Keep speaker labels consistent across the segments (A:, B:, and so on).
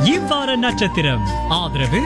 A: இவ்வார நட்சத்திரம் ஆதரவு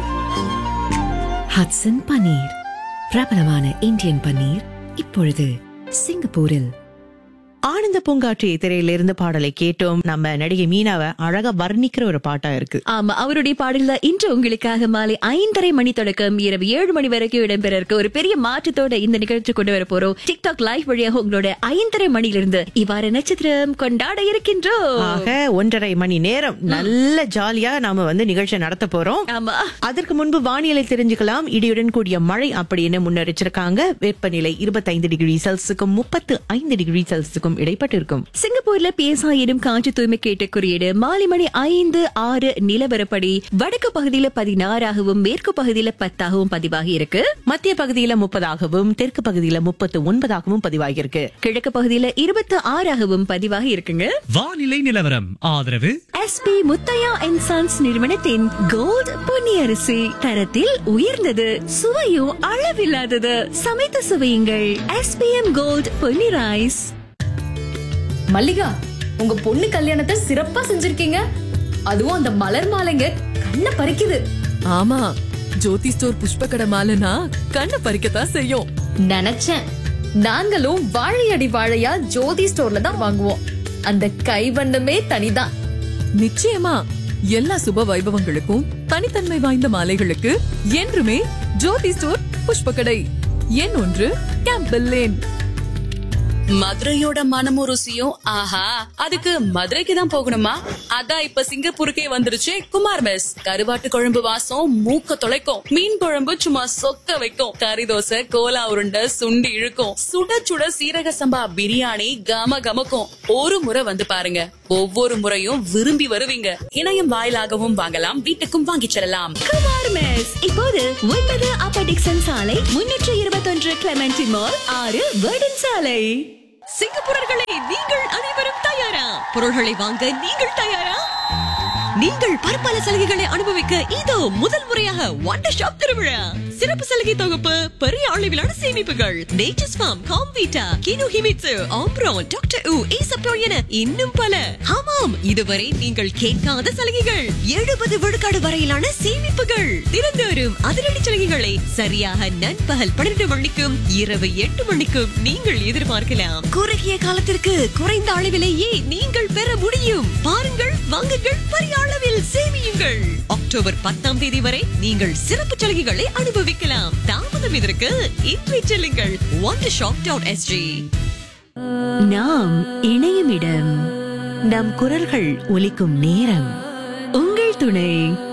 B: ஹட்சன் பன்னீர் பிரபலமான இந்தியன் பன்னீர் இப்பொழுது சிங்கப்பூரில்
C: ஆனந்த பூங்காற்றி திரையிலிருந்து பாடலை கேட்டோம் நம்ம நடிகை மீனாவை அழகா வர்ணிக்கிற ஒரு பாட்டா இருக்கு
D: ஆமா அவருடைய பாடல்ல இன்று உங்களுக்காக மாலை ஐந்தரை மணி தொடக்கம் இரவு ஏழு மணி வரைக்கும் இடம்பெற இருக்க ஒரு பெரிய மாற்றத்தோட இந்த நிகழ்ச்சி கொண்டு வர போறோம் டிக்டாக் லைவ் வழியாக உங்களோட ஐந்தரை மணியிலிருந்து இவ்வாறு நட்சத்திரம் கொண்டாட இருக்கின்றோம்
C: ஆக ஒன்றரை மணி நேரம் நல்ல ஜாலியா நாம வந்து நிகழ்ச்சி நடத்த போறோம்
D: ஆமா
C: அதற்கு முன்பு வானிலை தெரிஞ்சுக்கலாம் இடியுடன் கூடிய மழை அப்படின்னு முன்னெச்சரிக்காங்க வெப்பநிலை இருபத்தைந்து டிகிரி செல்சியஸுக்கும் முப்பத்து ஐந்து டிகிரி செல்சியஸுக்கும் இடைப்பட்டு இருக்கும்
D: சிங்கப்பூர்ல பேசா எனும் காற்று தூய்மை கேட்ட குறியீடு மாலை மணி ஐந்து ஆறு நிலவரப்படி வடக்கு பகுதியில பதினாறாகவும் மேற்கு பகுதியில பத்தாகவும் பதிவாகி இருக்கு
C: மத்திய பகுதியில முப்பதாகவும் தெற்கு பகுதியில முப்பத்து ஒன்பதாகவும் பதிவாகியிருக்கு
D: கிழக்கு பகுதியில இருபத்தி ஆறாகவும் பதிவாகி இருக்குங்க
A: வானிலை நிலவரம் ஆதரவு
D: எஸ்பி முத்தையா அண்ட் சன்ஸ் நிறுவனத்தின் கோல்ட் பொன்னி அரிசி தரத்தில் உயர்ந்தது சுவையும் அளவில்லாதது சமைத்து சுவையுங்கள் S P M gold Ponni rice
E: Mallika உங்க பொண்ணு கல்யாணத்தை சிறப்பா செஞ்சிருக்கீங்க அதுவும் அந்த மலர் மாலைங்க கண்ணை பறிக்குது
F: ஆமா ஜோதி ஸ்டோர் புஷ்ப கடை மாலைனா கண்ணை பறிக்கத்தான் செய்யும்
E: நினைச்சேன் நாங்களும் வாழையடி வாழையா ஜோதி ஸ்டோர்ல தான் வாங்குவோம் அந்த கைவண்ணமே தனிதான்
F: நிச்சயமா எல்லா சுப வைபவங்களுக்கும் தனித்தன்மை வாய்ந்த மாலைகளுக்கு என்றுமே ஜோதி ஸ்டோர் புஷ்ப கடை எண் ஒன்று கேம்பல் லேன்
G: மதுரையோட மனமும் ருசியும் ஆஹா அதுக்கு மதுரைக்கு தான் போகணுமா அதான் இப்ப சிங்கப்பூருக்கே வந்துருச்சு குமார் மெஸ் கருவாட்டு குழம்பு வாசம் மூக்க தொலைக்கும் மீன் குழம்பு சும்மா சொக்க வைக்கும் கறி தோசை கோலா உருண்டை சுண்டி இழுக்கும் சுட சுட சீரக சம்பா பிரியாணி கம கமக்கும் ஒரு முறை வந்து பாருங்க ஒவ்வொரு முறையும் விரும்பி வருவீங்க இணையம் வாயிலாகவும் வாங்கலாம் வீட்டுக்கும் வாங்கிச் செல்லலாம்
D: குமார் மெஸ் இப்போது ஒன்பது அப்ப டிக்சன் சாலை முன்னூற்று இருபத்தொன்று கிளமெண்டி மால் ஆறு வேர்டன் சாலை சிங்கப்பூரர்களே நீங்கள் அனைவரும் தயாரா பொருள்களை வாங்க நீங்கள் தயாரா நீங்கள் பற்பல சலுகைகளை அனுபவிக்க இதோ முதல் முறையாக வண்டர் ஷாப் திருவிழா சிறப்பு சலுகை தொகுப்பு பெரிய அளவிலான சேமிப்புகள் nature's farm Comvita Kinohimitsu ஆம்ப்ரோன் டாக்டர் உ ஈசப்டோ என இன்னும் பல ஆமாம் இதுவரை நீங்கள் கேட்காத சலுகைகள் எழுபது விழுக்காடு வரையிலான சேமிப்புகள் திறந்து வரும் அதிரடி சலுகைகளை சரியாக நண்பகல் பன்னிரண்டு மணிக்கும் இரவு எட்டு மணிக்கும் நீங்கள் எதிர்பார்க்கலாம் குறுகிய காலத்திற்கு குறைந்த அளவிலேயே நீங்கள் பெற முடியும் பாருங்கள் வாங்குங்கள் பெரிய அளவில் சேமியுங்கள் அக்டோபர் பத்தாம் தேதி வரை நீங்கள் சிறப்பு சலுகைகளை அனுபவிக்கலாம் தாமதம் இதற்கு இன்றை செல்லுங்கள் ஒன் ஷாப் டாட் எஸ்ஜி நாம் இணையும் இடம்
C: நம் குரல்கள் ஒலிக்கும் நேரம்
D: உங்கள் துணை